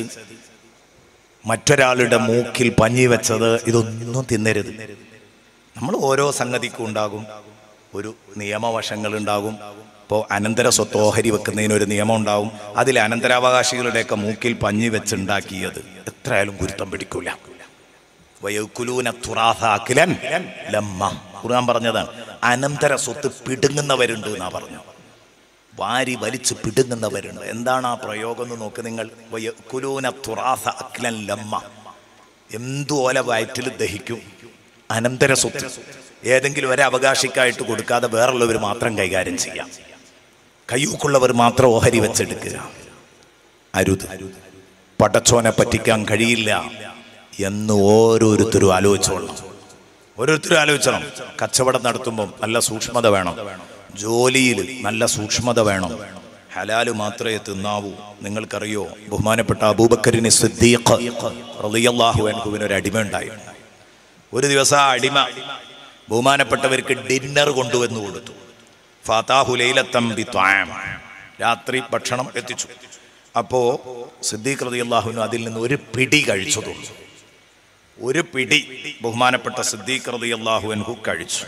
മറ്റൊരാളുടെ മൂക്കിൽ പഞ്ഞി വെച്ചത് ഇതൊന്നും തിന്നരുത് നമ്മൾ ഓരോ സംഗതിക്കും ഉണ്ടാകും ഒരു നിയമവശങ്ങൾ ഉണ്ടാകും ഇപ്പോൾ അനന്തര സ്വത്ത് ഓഹരി വെക്കുന്നതിന് ഒരു നിയമം ഉണ്ടാവും അതിൽ അനന്തരാവകാശികളുടെയൊക്കെ മൂക്കിൽ പഞ്ഞി വെച്ചുണ്ടാക്കിയത് എത്രയായാലും ഗുരുത്തം പിടിക്കൂല വയക്കുലൂന തുറാസാക്കിലൻ ലമ്മ ഖുർആൻ പറഞ്ഞതാണ് അനന്തര സ്വത്ത് പിടുങ്ങുന്നവരുണ്ട് എന്നാ പറഞ്ഞു വാരി വലിച്ച് പിടുങ്ങുന്നവരുണ്ട് എന്താണ് ആ പ്രയോഗം എന്ന് നോക്ക് നിങ്ങൾ വയക്കുലൂന തുറാസ അക്ലൻ ലമ്മ എന്തു ഓല വയറ്റിൽ ദഹിക്കും അനന്തര സ്വത്ത് ഏതെങ്കിലും ഒരു അവകാശിക്കായിട്ട് കൊടുക്കാതെ വേറുള്ളവർ മാത്രം കൈകാര്യം ചെയ്യാം കയ്യൂക്കുള്ളവർ മാത്രം ഓഹരി വെച്ചെടുക്കുക അരുത് പടച്ചോനെ പറ്റിക്കാൻ കഴിയില്ല എന്ന് ഓരോരുത്തരും ആലോചിച്ചോളണം ഓരോരുത്തരും ആലോചിച്ചണം കച്ചവടം നടത്തുമ്പം നല്ല സൂക്ഷ്മത വേണം ജോലിയിൽ നല്ല സൂക്ഷ്മത വേണം ഹലാല് മാത്രമേ തിന്നാവൂ നിങ്ങൾക്കറിയോ ബഹുമാനപ്പെട്ട അബൂബക്കറിന് സിദ്ദീഖ് റളിയല്ലാഹു അൻഹുവിന് ഒരു അടിമ ഉണ്ടായിരുന്നു ഒരു ദിവസം ആ അടിമ ബഹുമാനപ്പെട്ടവർക്ക് ഡിന്നർ കൊണ്ടുവന്നു കൊടുത്തു ഫാത്താഹു ലൈലത്തമ്പി ത്വാം രാത്രി ഭക്ഷണം എത്തിച്ചു അപ്പോ സിദ്ദീഖ് റളിയല്ലാഹുവിന് അതിൽ നിന്ന് ഒരു പിടി കഴിച്ചു തോന്നുന്നു ഒരു പിടി ബഹുമാനപ്പെട്ട സിദ്ദീഖ് റളിയല്ലാഹു അൻഹു കഴിച്ചു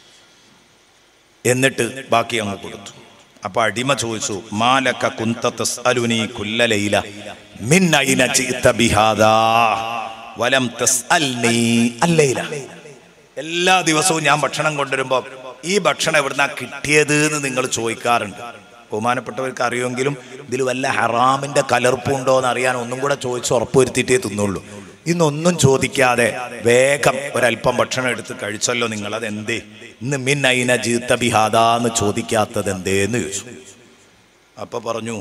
എന്നിട്ട് ബാക്കി അങ്ങ് കൊടുത്തു അപ്പൊ അടിമ ചോദിച്ചു മാലക കുന്ത തസ്അലുനി കുല്ല ലൈല മിൻ ഐന ജിഅത ബിഹാദാ വലം തസ്അൽനി അല്ലൈല എല്ലാ ദിവസവും ഞാൻ ഭക്ഷണം കൊണ്ടുവരുമ്പോ ഈ ഭക്ഷണം എവിടുന്നാ കിട്ടിയത് എന്ന് നിങ്ങൾ ചോദിക്കാറുണ്ട് ബഹുമാനപ്പെട്ടവർക്ക് അറിയുമെങ്കിലും ഇതിൽ വല്ല ഹറാമിന്റെ കലർപ്പുണ്ടോ എന്ന് അറിയാൻ ഒന്നും കൂടെ ചോദിച്ച് ഉറപ്പുവരുത്തിയിട്ടേ തിന്നുള്ളൂ ഇന്നൊന്നും ചോദിക്കാതെ വേഗം ഒരല്പം ഭക്ഷണം എടുത്ത് കഴിച്ചല്ലോ നിങ്ങൾ അത് എന്തേ ഇന്ന് മിൻ ഐന ജീത്ത ബിഹാദ എന്ന് ചോദിക്കാത്തത് എന്തേന്ന് ചോദിച്ചു അപ്പൊ പറഞ്ഞു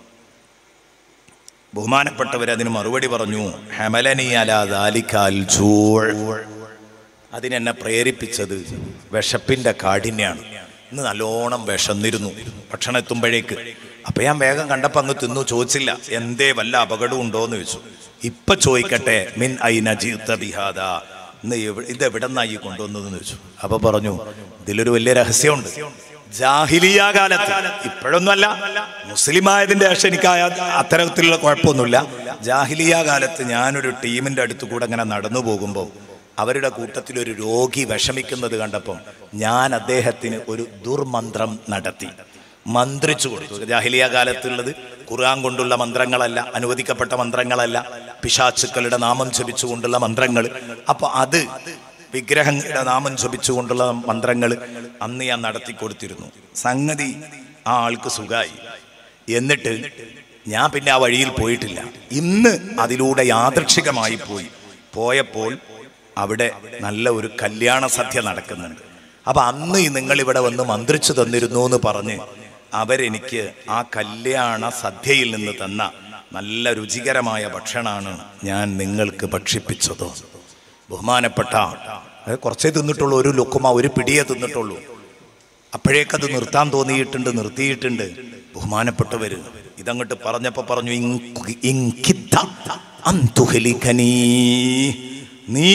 ബഹുമാനപ്പെട്ടവർ അതിന് മറുപടി പറഞ്ഞു ഹമലനി അലാ ദാലിക്കാൽ ജൂൾ അതിനെന്നെ പ്രേരിപ്പിച്ചത് വിശപ്പിന്റെ കാഠിന്യാണ് ഇന്ന് നല്ലോണം വിശന്നിരുന്നു ഭക്ഷണം എത്തുമ്പോഴേക്ക് അപ്പൊ ഞാൻ വേഗം കണ്ടപ്പോ അങ്ങ് തിന്നു ചോദിച്ചില്ല എന്തേ വല്ല അപകടവും ഉണ്ടോ എന്ന് ചോദിച്ചു ഇപ്പൊ ചോദിക്കട്ടെ മിൻ ഐന ജീത്ത ബിഹാദ ഇന്ന് എവി- ഇത് എവിടെ നിന്നായി കൊണ്ടുവന്നതെന്ന് ചോദിച്ചു അപ്പൊ പറഞ്ഞു ഇതിലൊരു വലിയ രഹസ്യമുണ്ട് ജാഹിലിയ കാലത്ത് ഇപ്പോഴൊന്നുമല്ല മുസ്ലിം ആയതിന്റെ ശേഷം എനിക്ക് ആ- അത്തരത്തിലുള്ള കുഴപ്പമൊന്നുമില്ല ജാഹിലിയ കാലത്ത് ഞാനൊരു ടീമിന്റെ അടുത്ത് കൂടെ അങ്ങനെ നടന്നു പോകുമ്പോൾ അവരുടെ കൂട്ടത്തിൽ ഒരു രോഗി വിഷമിക്കുന്നത് കണ്ടപ്പം ഞാൻ അദ്ദേഹത്തിന് ഒരു ദുർമന്ത്രം നടത്തി മന്ത്രിച്ചു കൊടുത്തു ജാഹിലിയ കാലത്തുള്ളത് ഖുർആൻ കൊണ്ടുള്ള മന്ത്രങ്ങളല്ല അനുവദിക്കപ്പെട്ട മന്ത്രങ്ങളല്ല പിശാച്ചുക്കളുടെ നാമം ജപിച്ചുകൊണ്ടുള്ള മന്ത്രങ്ങൾ അപ്പൊ അത് വിഗ്രഹങ്ങളുടെ നാമം ജപിച്ചുകൊണ്ടുള്ള മന്ത്രങ്ങൾ അന്ന് ഞാൻ നടത്തി കൊടുത്തിരുന്നു സംഗതി ആ ആൾക്ക് സുഖമായി എന്നിട്ട് ഞാൻ പിന്നെ ആ വഴിയിൽ പോയിട്ടില്ല ഇന്ന് അതിലൂടെ യാദൃക്ഷികമായി പോയി പോയപ്പോൾ അവിടെ നല്ല ഒരു കല്യാണ സദ്യ നടക്കുന്നുണ്ട് അപ്പൊ അന്ന് ഈ നിങ്ങൾ ഇവിടെ വന്ന് മന്ത്രിച്ചു തന്നിരുന്നു എന്ന് പറഞ്ഞ് അവരെനിക്ക് ആ കല്യാണ സദ്യയിൽ നിന്ന് തന്ന നല്ല രുചികരമായ ഭക്ഷണമാണ് ഞാൻ നിങ്ങൾക്ക് ഭക്ഷിപ്പിച്ചത് ബഹുമാനപ്പെട്ട അത് കുറച്ചേ തിന്നിട്ടുള്ളൂ ഒരു ലുക്കുമ ഒരു പിടിയേ തിന്നിട്ടുള്ളൂ അപ്പോഴേക്കത് നിർത്താൻ തോന്നിയിട്ടുണ്ട് നിർത്തിയിട്ടുണ്ട് ബഹുമാനപ്പെട്ടവര് ഇതങ്ങോട്ട് പറഞ്ഞപ്പോ പറഞ്ഞു "ഇൻ- ഇൻകിത്ത അൻ തുഹ്ലികനീ." നീ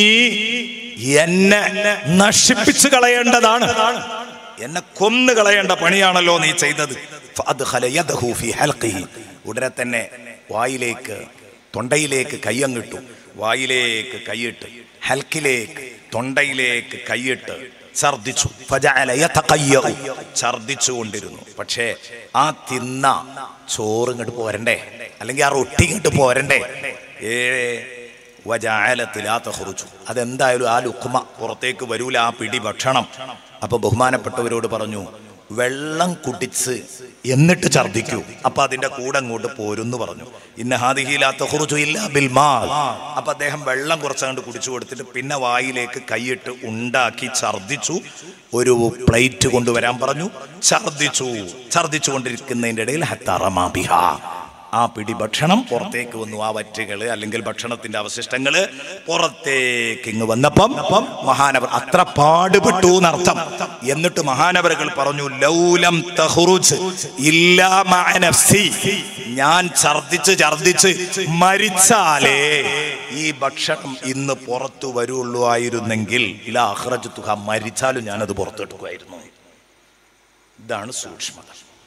എന്നെ നശിപ്പിച്ചു കളയേണ്ടതാണ് എന്നെ കൊന്നു കളയേണ്ട പണിയാണല്ലോ നീ ചെയ്തത് ഫഅദ്ഖല യദഹു ഫീ ഹൽഖിഹി. ഉടനെ തന്നെ വായിലേക്ക് തൊണ്ടയിലേക്ക് കയ്യങ്ങിട്ടു വായിലേക്ക് കൈയിട്ട് ഹൽക്കിലേക്ക് തൊണ്ടയിലേക്ക് കൈയിട്ട് ഛർദിച്ചു ഫജഅല യതഖയ്യഉ. ഛർദിച്ചു കൊണ്ടിരുന്നു പക്ഷേ ആ തിന്ന ചോറ് ഇങ്ങോട്ട് പോരണ്ടേ അല്ലെങ്കിൽ ആ റൊട്ടി ഇങ്ങോട്ട് പോരണ്ടേ ഏ വജഅലത്ത് ലാ തഖ്റുജു. അതെന്തായാലും ആ ലുക്മ പുറത്തേക്ക് വരൂല ആ പിടി ഭക്ഷണം അപ്പൊ ബഹുമാനപ്പെട്ടവരോട് പറഞ്ഞു വെള്ളം കുടിച്ച് എന്നിട്ട് ഛർദിക്കൂ അപ്പൊ അതിന്റെ കൂടെ അങ്ങോട്ട് പോരുന്ന് പറഞ്ഞു ഇന്ന ഹാദിഹിലാത്ത കുറിച്ചു ഇല്ല ബിൽമാൽ അപ്പൊ അദ്ദേഹം വെള്ളം കുറച്ചങ്ങോട്ട് കുടിച്ചു കൊടുത്തിട്ട് പിന്നെ വായിലേക്ക് കൈയിട്ട് ഉണ്ടാക്കി ഛർദിച്ചു ഒരു പ്ലേറ്റ് കൊണ്ടുവരാൻ പറഞ്ഞു ഛർദിച്ചു ഛർദിച്ചു കൊണ്ടിരിക്കുന്നതിന്റെ ഇടയിൽ ഹത്തറമാബിഹ ആ പിടി ഭക്ഷണം പുറത്തേക്ക് വന്നു ആ വറ്റുകള് അല്ലെങ്കിൽ ഭക്ഷണത്തിന്റെ അവശിഷ്ടങ്ങള് പുറത്തേക്ക് ഇങ്ങ് വന്നപ്പം മഹാനവർ അത്ര പാടുപെട്ടു എന്നർത്ഥം എന്നിട്ട് മഹാനവറുകൾ പറഞ്ഞു ലൗലം തഹ്റുജ് ഇല്ലാ മഅ നഫ്സി ഞാൻ ഛർദിച്ച് ഛർദിച്ച് മരിച്ചാലേ ഈ ഭക്ഷണം ഇന്ന് പുറത്തു വരുള്ളൂ ആയിരുന്നെങ്കിൽ ഇല അഹ്റജ് തുക മരിച്ചാലും ഞാനത് പുറത്തെടുക്കുമായിരുന്നു ഇതാണ് സൂക്ഷ്മത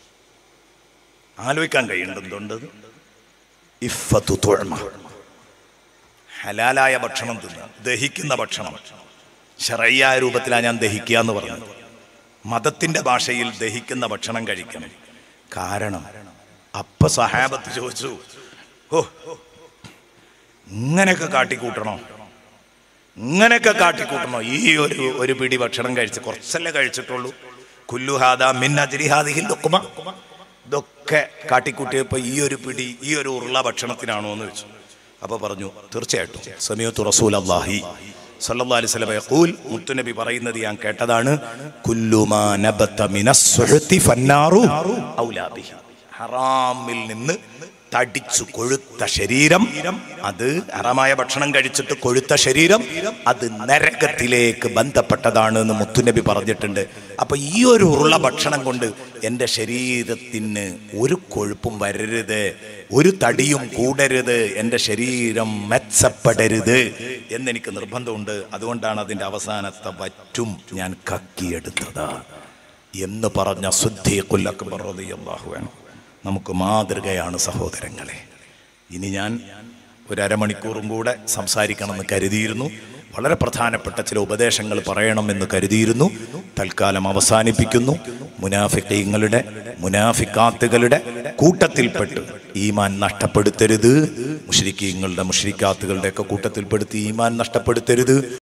ആലോചിക്കാൻ കഴിയേണ്ടതുണ്ട് ഇഫത്തു തുഴമ ഹലാലായ ഭക്ഷണം തിന്നുക ദഹിക്കുന്ന ഭക്ഷണം ശറയ്യായ രൂപത്തിലാണ് ഞാൻ ദഹിക്കുക എന്ന് പറഞ്ഞത് മതത്തിന്റെ ഭാഷയിൽ ദഹിക്കുന്ന ഭക്ഷണം കഴിക്കണം കാരണം അപ്പ സഹാബത്ത് ചോദിച്ചു ഓ ഇങ്ങനെയൊക്കെ കാട്ടിക്കൂട്ടണോ ഇങ്ങനെയൊക്കെ കാട്ടിക്കൂട്ടണോ ഈ ഒരു ഒരു പിടി ഭക്ഷണം കഴിച്ച് കുറച്ചല്ലേ കഴിച്ചിട്ടുള്ളൂ കുല്ലുഹാദ മിന്നജിഹാദിഹിൽ ദുക്കുമ ഇതൊക്കെ കാട്ടിക്കൂട്ടിയപ്പോ ഈ ഒരു പിടി ഈ ഒരു ഉരുള ഭക്ഷണത്തിനാണോ എന്ന് വെച്ചു അപ്പൊ പറഞ്ഞു തീർച്ചയായിട്ടും സമയത്തു റസൂൽ അള്ളാഹി സല്ലല്ലാഹു അലൈഹി വസല്ലം യഖൂൽ മുത്തുനബി പറയുന്നത് ഞാൻ കേട്ടതാണ് കുല്ലുമാ നബത മിനസ്സുഹതി ഫന്നാറു ഔലാ ബിഹി ഹറാമിൽ നിന്ന് തടിച്ചു കൊഴുത്ത ശരീരം അത് ഹറാമായ ഭക്ഷണം കഴിച്ചിട്ട് കൊഴുത്ത ശരീരം അത് നരകത്തിലേക്ക് ബന്ധപ്പെട്ടതാണ് എന്ന് മുത്തുനബി പറഞ്ഞിട്ടുണ്ട് അപ്പൊ ഈ ഒരു ഉരുള ഭക്ഷണം കൊണ്ട് എൻ്റെ ശരീരത്തിന് ഒരു കൊഴുപ്പും വരരുത് ഒരു തടിയും കൂടരുത് എൻ്റെ ശരീരം മെച്ചപ്പെടരുത് എന്നെനിക്ക് നിർബന്ധമുണ്ട് അതുകൊണ്ടാണ് അതിൻ്റെ അവസാനത്തെ വറ്റും ഞാൻ കക്കിയെടുത്തത് എന്ന് പറഞ്ഞ സുദ്ദീഖുൽ അക്ബർ റളിയല്ലാഹു അൻഹു നമുക്ക് മാതൃകയാണ് സഹോദരങ്ങളെ ഇനി ഞാൻ ഒരു അരമണിക്കൂറും കൂടെ സംസാരിക്കണമെന്ന് കരുതിയിരുന്നു വളരെ പ്രധാനപ്പെട്ട ചില ഉപദേശങ്ങൾ പറയണമെന്ന് കരുതിയിരുന്നു തൽക്കാലം അവസാനിപ്പിക്കുന്നു മുനാഫിക്കങ്ങളുടെ മുനാഫിക്കാത്തുകളുടെ കൂട്ടത്തിൽപ്പെട്ട് ഈമാൻ നഷ്ടപ്പെടുത്തരുത് മുഷ്രിക്കീങ്ങളുടെ മുഷ്രിക്കാത്തുകളുടെ ഒക്കെ കൂട്ടത്തിൽപ്പെടുത്തി ഈമാൻ നഷ്ടപ്പെടുത്തരുത്